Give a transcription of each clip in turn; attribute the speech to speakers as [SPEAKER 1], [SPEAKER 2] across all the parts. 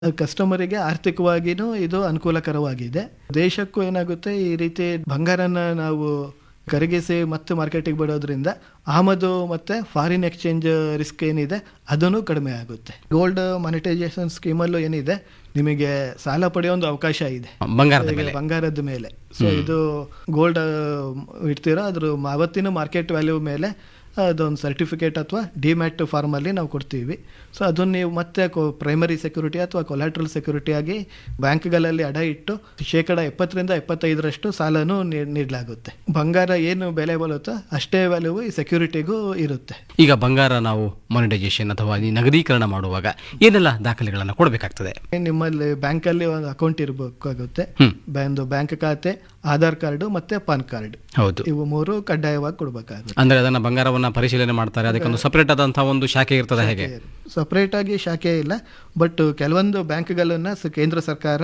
[SPEAKER 1] ಕಸ್ಟಮರಿಗೆ ಆರ್ಥಿಕವಾಗಿನೂ ಇದು ಅನುಕೂಲಕರವಾಗಿದೆ ದೇಶಕ್ಕೂ ಏನಾಗುತ್ತೆ ಈ ರೀತಿ ಬಂಗಾರನ ನಾವು ಕರಗಿಸಿ ಮತ್ತೆ ಮಾರ್ಕೆಟಿಗೆ ಬಿಡೋದ್ರಿಂದ ಆಮದು ಮತ್ತೆ ಫಾರಿನ್ ಎಕ್ಸ್ಚೇಂಜ್ ರಿಸ್ಕ್ ಏನಿದೆ ಅದನ್ನು ಕಡಿಮೆ ಆಗುತ್ತೆ ಗೋಲ್ಡ್ ಮಾನಿಟೈಸೇಷನ್ ಸ್ಕೀಮಲ್ಲೂ ಏನಿದೆ ನಿಮಗೆ ಸಾಲ ಪಡೆಯೋ ಒಂದು ಅವಕಾಶ ಇದೆ
[SPEAKER 2] ಬಂಗಾರದ
[SPEAKER 1] ಈಗ
[SPEAKER 2] ಮೇಲೆ
[SPEAKER 1] ಬಂಗಾರದ ಮೇಲೆ ಸೊ ಇದು ಗೋಲ್ಡ್ ಇಡ್ತೀರೋ ಅದ್ರ ಅವತ್ತಿನ ಮಾರ್ಕೆಟ್ ವ್ಯಾಲ್ಯೂ ಮೇಲೆ ಅದೊಂದು ಸರ್ಟಿಫಿಕೇಟ್ ಅಥವಾ ಡಿಮ್ಯಾಟ್ ಫಾರ್ಮಲ್ಲಿ ನಾವು ಕೊಡ್ತೀವಿ ಸೊ ಅದನ್ನು ನೀವು ಮತ್ತೆ ಪ್ರೈಮರಿ ಸೆಕ್ಯೂರಿಟಿ ಅಥವಾ ಕೊಲಾಟ್ರಲ್ ಸೆಕ್ಯೂರಿಟಿ ಆಗಿ ಬ್ಯಾಂಕ್ಗಳಲ್ಲಿ ಅಡ ಇಟ್ಟು ಶೇಕಡ ಎಪ್ಪತ್ತರಿಂದ ಎಪ್ಪತ್ತೈದರಷ್ಟು ಸಾಲನೂ ನೀ- ನೀಡಲಾಗುತ್ತೆ ಬಂಗಾರ ಏನು ಬೆಲೆ ಬರುತ್ತೋ ಅಷ್ಟೇ ವ್ಯಾಲ್ಯೂ ಈ ಸೆಕ್ಯೂರಿಟಿಗೂ ಇರುತ್ತೆ
[SPEAKER 2] ಈಗ ಬಂಗಾರ ನಾವು ಮಾನಿಟೈಸೇಷನ್ ಅಥವಾ ಈ ನಗದೀಕರಣ ಮಾಡುವಾಗ ಏನೆಲ್ಲ ದಾಖಲೆಗಳನ್ನು ಕೊಡಬೇಕಾಗ್ತದೆ
[SPEAKER 1] ನಿಮ್ಮಲ್ಲಿ ಬ್ಯಾಂಕಲ್ಲಿ ಒಂದು ಅಕೌಂಟ್ ಇರಬೇಕಾಗುತ್ತೆ
[SPEAKER 2] ಹ್ಮ್.
[SPEAKER 1] ಒಂದು ಬ್ಯಾಂಕ್ ಖಾತೆ ಆಧಾರ್ ಕಾರ್ಡು ಮತ್ತೆ ಪಾನ್ ಕಾರ್ಡ್
[SPEAKER 2] ಹೌದು
[SPEAKER 1] ಇವು ಮೂರು ಕಡ್ಡಾಯವಾಗಿ ಕೊಡಬೇಕಾಗುತ್ತೆ
[SPEAKER 2] ಅಂದ್ರೆ ಅದನ್ನ ಬಂಗಾರವನ್ನ ಪರಿಶೀಲನೆ ಮಾಡ್ತಾರೆ ಅದಕ್ಕೊಂದು ಸಪರೇಟ್ ಆದಂತಹ ಒಂದು ಶಾಖೆ ಇರ್ತದೆ ಹೇಗೆ
[SPEAKER 1] ಸಪ್ರೇಟ್ ಆಗಿ ಶಾಖೆ ಇಲ್ಲ ಬಟ್ ಕೆಲವೊಂದು ಬ್ಯಾಂಕ್ಗಳನ್ನ ಸ- ಕೇಂದ್ರ ಸರ್ಕಾರ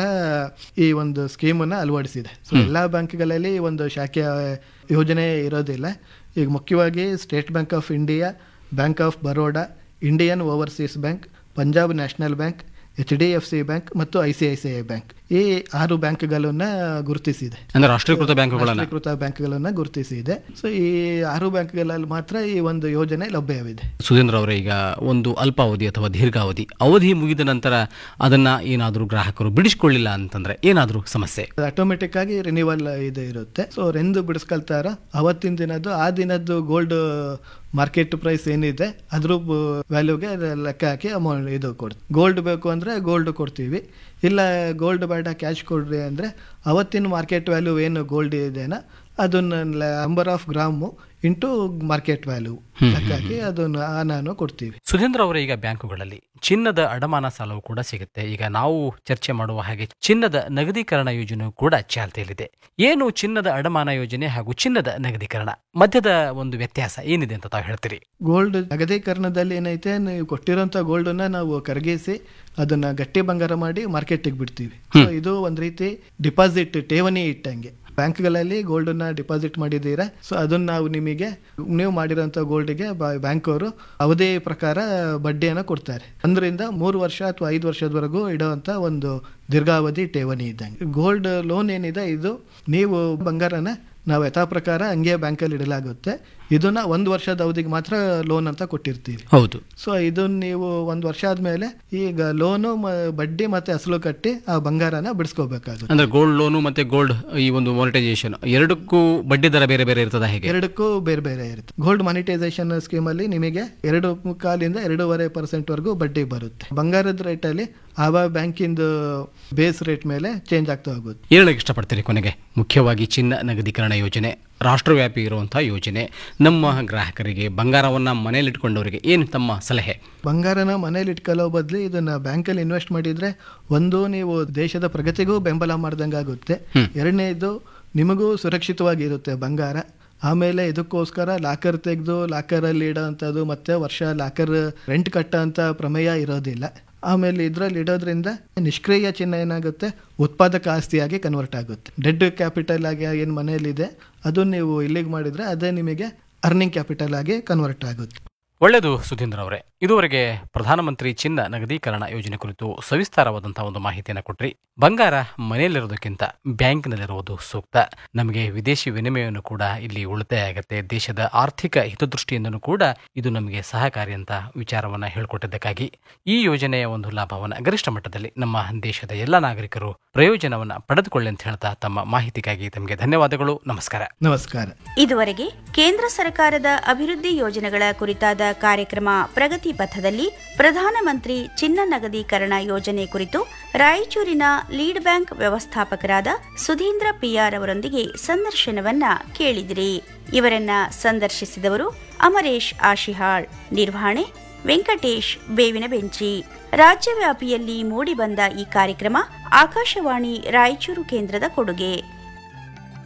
[SPEAKER 1] ಈ ಒಂದು ಸ್ಕೀಮನ್ನ ಅಳವಡಿಸಿದೆ ಸೊ ಎಲ್ಲಾ ಬ್ಯಾಂಕ್ಗಳಲ್ಲಿ ಈ ಒಂದು ಶಾಖೆಯ ಯೋಜನೆ ಇರೋದಿಲ್ಲ ಈಗ ಮುಖ್ಯವಾಗಿ State Bank of India Bank of Baroda Indian Overseas Bank Punjab National Bank H D F C Bank ಮತ್ತು I C I C I Bank ಈ ಆರು ಬ್ಯಾಂಕ್ಗಳನ್ನ ಗುರುತಿಸಿದೆ
[SPEAKER 2] ಅಂದ್ರೆ ರಾಷ್ಟ್ರೀಕೃತ ಬ್ಯಾಂಕುಗಳನ್ನ
[SPEAKER 1] ರಾಷ್ಟ್ರೀಕೃತ ಬ್ಯಾಂಕ್ಗಳನ್ನ ಗುರುತಿಸಿದೆ ಸೊ ಈ ಆರು ಬ್ಯಾಂಕ್ಗಳಲ್ಲಿ ಮಾತ್ರ ಈ ಒಂದು ಯೋಜನೆ ಲಭ್ಯವಿದೆ
[SPEAKER 2] ಸುಧೀಂದ್ರ ಅವರೇ ಈಗ ಒಂದು ಅಲ್ಪಾವಧಿ ಅಥವಾ ದೀರ್ಘಾವಧಿ ಅವಧಿ ಮುಗಿದ ನಂತರ ಅದನ್ನ ಏನಾದರೂ ಗ್ರಾಹಕರು ಬಿಡಿಸ್ಕೊಳ್ಳಿಲ್ಲ ಅಂತಂದ್ರೆ ಏನಾದರೂ ಸಮಸ್ಯೆ
[SPEAKER 1] ಆಟೋಮೆಟಿಕ್ ಆಗಿ ರಿನಿವಲ್ ಇದು ಇರುತ್ತೆ ಸೊ ರೆಂದು ಬಿಡಿಸ್ಕೊಳ್ತಾರ ಅವತ್ತಿನ ದಿನದ್ದು ಆ ದಿನದ್ದು ಗೋಲ್ಡ್ ಮಾರ್ಕೆಟ್ ಪ್ರೈಸ್ ಏನಿದೆ ಅದ್ರ ವ್ಯಾಲ್ಯೂಗೆ ಲೆಕ್ಕ ಹಾಕಿ ಅಮೌಂಟ್ ಇದು ಕೊಡ್ತೀವಿ ಗೋಲ್ಡ್ ಬೇಕು ಅಂದ್ರೆ ಗೋಲ್ಡ್ ಕೊಡ್ತೀವಿ ಇಲ್ಲ ಗೋಲ್ಡ್ ಬೇಡ ಕ್ಯಾಶ್ ಕೊಡ್ರಿ ಅಂದ್ರೆ ಅವತ್ತಿನ ಮಾರ್ಕೆಟ್ ವ್ಯಾಲ್ಯೂ ಏನು ಗೋಲ್ಡ್ ಇದೆನಾ ಅದನ್ನ number of gram into market value ಲೆಕ್ಕ ಹಾಕಿ ಅದನ್ನು ಆ ನಾನು ಕೊಡ್ತೀವಿ
[SPEAKER 2] ಸುಧೀಂದ್ರ ಅವರೇ ಈಗ ಬ್ಯಾಂಕುಗಳಲ್ಲಿ ಚಿನ್ನದ ಅಡಮಾನ ಸಾಲವು ಕೂಡ ಸಿಗುತ್ತೆ ಈಗ ನಾವು ಚರ್ಚೆ ಮಾಡುವ ಹಾಗೆ ಚಿನ್ನದ ನಗದೀಕರಣ ಯೋಜನೆಯು ಕೂಡ ಚಾಲ್ತಿಯಲ್ಲಿದೆ ಏನು ಚಿನ್ನದ ಅಡಮಾನ ಯೋಜನೆ ಹಾಗೂ ಚಿನ್ನದ ನಗದೀಕರಣ ಮಧ್ಯದ ಒಂದು ವ್ಯತ್ಯಾಸ ಏನಿದೆ ಅಂತ ತಾವು ಹೇಳ್ತೀರಿ
[SPEAKER 1] ಗೋಲ್ಡ್ ನಗದೀಕರಣದಲ್ಲಿ ಏನೈತೆ ನೀವು ಕೊಟ್ಟಿರೋಂಥ ಗೋಲ್ಡನ್ನ ನಾವು ಕರಗಿಸಿ ಅದನ್ನ ಗಟ್ಟಿ ಬಂಗಾರ ಮಾಡಿ ಮಾರ್ಕೆಟಿಗೆ ಬಿಡ್ತೀವಿ ಸೊ ಇದು ಒಂದ್ ರೀತಿ ಡಿಪಾಸಿಟ್ ಠೇವಣಿ ಇಟ್ಟಂಗೆ ಬ್ಯಾಂಕ್ಗಳಲ್ಲಿ ಗೋಲ್ಡನ್ನ ಡಿಪಾಸಿಟ್ ಮಾಡಿದ್ದೀರಾ ಸೊ ಅದನ್ನ ನಾವು ನಿಮಗೆ ನೀವು ಮಾಡಿರೋಂಥ ಗೋಲ್ಡ್ಗೆ ಬ್ಯಾಂಕ್ ಅವರು ಅವಧಿ ಪ್ರಕಾರ ಬಡ್ಡಿಯನ್ನು ಕೊಡ್ತಾರೆ ಒಂದರಿಂದ ಮೂರು ವರ್ಷ ಅಥವಾ ಐದು ವರ್ಷದವರೆಗೂ ಇಡುವಂತ ಒಂದು ದೀರ್ಘಾವಧಿ ಠೇವಣಿ ಇದ್ದಂಗೆ ಗೋಲ್ಡ್ ಲೋನ್ ಏನಿದೆ ಇದು ನೀವು ಬಂಗಾರನ ನಾವು ಯಥಾ ಪ್ರಕಾರ ಹಂಗೆ ಬ್ಯಾಂಕಲ್ಲಿ ಇಡಲಾಗುತ್ತೆ ಇದನ್ನ ಒಂದು ವರ್ಷದ ಅವಧಿಗೆ ಮಾತ್ರ ಲೋನ್ ಅಂತ ಕೊಟ್ಟಿರ್ತೀವಿ
[SPEAKER 2] ಹೌದು
[SPEAKER 1] ಸೊ ಇದನ್ನ ನೀವು ಒಂದು ವರ್ಷ ಆದ್ಮೇಲೆ ಈಗ ಲೋನು ಬಡ್ಡಿ ಮತ್ತೆ ಅಸಲು ಕಟ್ಟಿ ಆ ಬಂಗಾರನ ಬಿಡಿಸ್ಕೋಬೇಕಾಗುತ್ತೆ
[SPEAKER 2] ಅಂದ್ರೆ ಗೋಲ್ಡ್ ಲೋನು ಮತ್ತೆ ಗೋಲ್ಡ್ ಈ ಒಂದು ಮಾನಿಟೈಸೇಷನ್ ಎರಡಕ್ಕೂ ಬಡ್ಡಿ ದರ ಬೇರೆ ಬೇರೆ ಇರ್ತದ ಹೇಗೆ
[SPEAKER 1] ಎರಡಕ್ಕೂ ಬೇರೆ ಬೇರೆ ಇರುತ್ತೆ ಗೋಲ್ಡ್ ಮಾನಿಟೈಸೇಷನ್ ಸ್ಕೀಮ್ ಅಲ್ಲಿ ನಿಮಗೆ ಎರಡು ಕಾಲಿಂದ ಎರಡೂವರೆ ಪರ್ಸೆಂಟ್ ವರೆಗೂ ಬಡ್ಡಿ ಬರುತ್ತೆ ಬಂಗಾರದ ರೇಟ್ ಅಲ್ಲಿ ಆವ ಬ್ಯಾಂಕಿಂದ ಬೇಸ್ ರೇಟ್ ಮೇಲೆ ಚೇಂಜ್ ಆಗ್ತಾ ಹೋಗುತ್ತೆ
[SPEAKER 2] ಹೇಳಕ್ಕೆ ಇಷ್ಟಪಡ್ತೀರಿ ಕೊನೆಗೆ ಮುಖ್ಯವಾಗಿ ಚಿನ್ನ ನಗದೀಕರಣ ಯೋಜನೆ ರಾಷ್ಟ್ರವ್ಯಾಪಿ ಇರುವಂತಹ ಯೋಜನೆ ನಮ್ಮ ಗ್ರಾಹಕರಿಗೆ ಬಂಗಾರವನ್ನ ಮನೆಯಲ್ಲಿಟ್ಕೊಂಡವರಿಗೆ ಏನು ತಮ್ಮ ಸಲಹೆ
[SPEAKER 1] ಬಂಗಾರನ ಮನೇಲಿ ಇಟ್ಕೊಳ್ಳೋ ಬದಲು ಇದನ್ನ ಬ್ಯಾಂಕಲ್ಲಿ ಇನ್ವೆಸ್ಟ್ ಮಾಡಿದ್ರೆ ಒಂದು ನೀವು ದೇಶದ ಪ್ರಗತಿಗೂ ಬೆಂಬಲ ಮಾಡ್ದಂಗೆ ಆಗುತ್ತೆ ಎರಡನೇದು ನಿಮಗೂ ಸುರಕ್ಷಿತವಾಗಿರುತ್ತೆ ಬಂಗಾರ ಆಮೇಲೆ ಇದಕ್ಕೋಸ್ಕರ ಲಾಕರ್ ತೆಗೆದು ಲಾಕರಲ್ಲಿ ಇಡೋವಂಥದ್ದು ಮತ್ತೆ ವರ್ಷ ಲಾಕರ್ ರೆಂಟ್ ಕಟ್ಟೋ ಅಂತ ಪ್ರಮೇಯ ಇರೋದಿಲ್ಲ ಆಮೇಲೆ ಇದ್ರಲ್ಲಿ ಇಡೋದ್ರಿಂದ ನಿಷ್ಕ್ರಿಯ ಚಿನ್ನ ಏನಾಗುತ್ತೆ ಉತ್ಪಾದಕ ಆಸ್ತಿಯಾಗಿ ಕನ್ವರ್ಟ್ ಆಗುತ್ತೆ ಡೆಡ್ ಕ್ಯಾಪಿಟಲ್ ಆಗಿ ಏನು ಮನೆಯಲ್ಲಿದೆ ಅದನ್ನು ನೀವು ಇಲ್ಲಿಗೆ ಮಾಡಿದ್ರೆ ಅದೇ ನಿಮಗೆ ಅರ್ನಿಂಗ್ ಕ್ಯಾಪಿಟಲ್ ಆಗಿ ಕನ್ವರ್ಟ್ ಆಗುತ್ತೆ
[SPEAKER 2] ಒಳ್ಳೆಯದು ಸುಧೀಂದ್ರ ಅವರೇ ಇದುವರೆಗೆ ಪ್ರಧಾನಮಂತ್ರಿ ಚಿನ್ನ ನಗದೀಕರಣ ಯೋಜನೆ ಕುರಿತು ಸವಿಸ್ತಾರವಾದಂತಹ ಒಂದು ಮಾಹಿತಿಯನ್ನು ಕೊಟ್ರಿ ಬಂಗಾರ ಮನೆಯಲ್ಲಿರೋದಕ್ಕಿಂತ ಬ್ಯಾಂಕ್ನಲ್ಲಿರುವುದು ಸೂಕ್ತ ನಮಗೆ ವಿದೇಶಿ ವಿನಿಮಯವನ್ನು ಕೂಡ ಇಲ್ಲಿ ಉಳಿತಾಯ ಆಗುತ್ತೆ ದೇಶದ ಆರ್ಥಿಕ ಹಿತದೃಷ್ಟಿಯಿಂದನೂ ಕೂಡ ಇದು ನಮಗೆ ಸಹಕಾರಿ ಅಂತ ವಿಚಾರವನ್ನ ಹೇಳಿಕೊಟ್ಟಿದ್ದಕ್ಕಾಗಿ ಈ ಯೋಜನೆಯ ಒಂದು ಲಾಭವನ್ನ ಗರಿಷ್ಠ ಮಟ್ಟದಲ್ಲಿ ನಮ್ಮ ದೇಶದ ಎಲ್ಲ ನಾಗರಿಕರು ಪ್ರಯೋಜನವನ್ನ ಪಡೆದುಕೊಳ್ಳಿ ಅಂತ ಹೇಳ್ತಾ ತಮ್ಮ ಮಾಹಿತಿಗಾಗಿ ತಮಗೆ ಧನ್ಯವಾದಗಳು ನಮಸ್ಕಾರ
[SPEAKER 1] ನಮಸ್ಕಾರ
[SPEAKER 3] ಇದುವರೆಗೆ ಕೇಂದ್ರ ಸರ್ಕಾರದ ಅಭಿವೃದ್ಧಿ ಯೋಜನೆಗಳ ಕುರಿತಾದ ಕಾರ್ಯಕ್ರಮ ಪ್ರಗತಿ ಪಥದಲ್ಲಿ ಪ್ರಧಾನಮಂತ್ರಿ ಚಿನ್ನ ನಗದೀಕರಣ ಯೋಜನೆ ಕುರಿತು ರಾಯಚೂರಿನ ಲೀಡ್ ಬ್ಯಾಂಕ್ ವ್ಯವಸ್ಥಾಪಕರಾದ ಸುಧೀಂದ್ರ ಪಿಆರ್ ಅವರೊಂದಿಗೆ ಸಂದರ್ಶನವನ್ನ ಕೇಳಿದಿರಿ ಇವರನ್ನ ಸಂದರ್ಶಿಸಿದವರು ಅಮರೇಶ್ ಆಶಿಹಾಳ್ ನಿರ್ವಹಣೆ ವೆಂಕಟೇಶ್ ಬೇವಿನ ಬೆಂಚಿ ರಾಜ್ಯವ್ಯಾಪಿಯಲ್ಲಿ ಮೂಡಿಬಂದ ಈ ಕಾರ್ಯಕ್ರಮ ಆಕಾಶವಾಣಿ ರಾಯಚೂರು ಕೇಂದ್ರದ ಕೊಡುಗೆ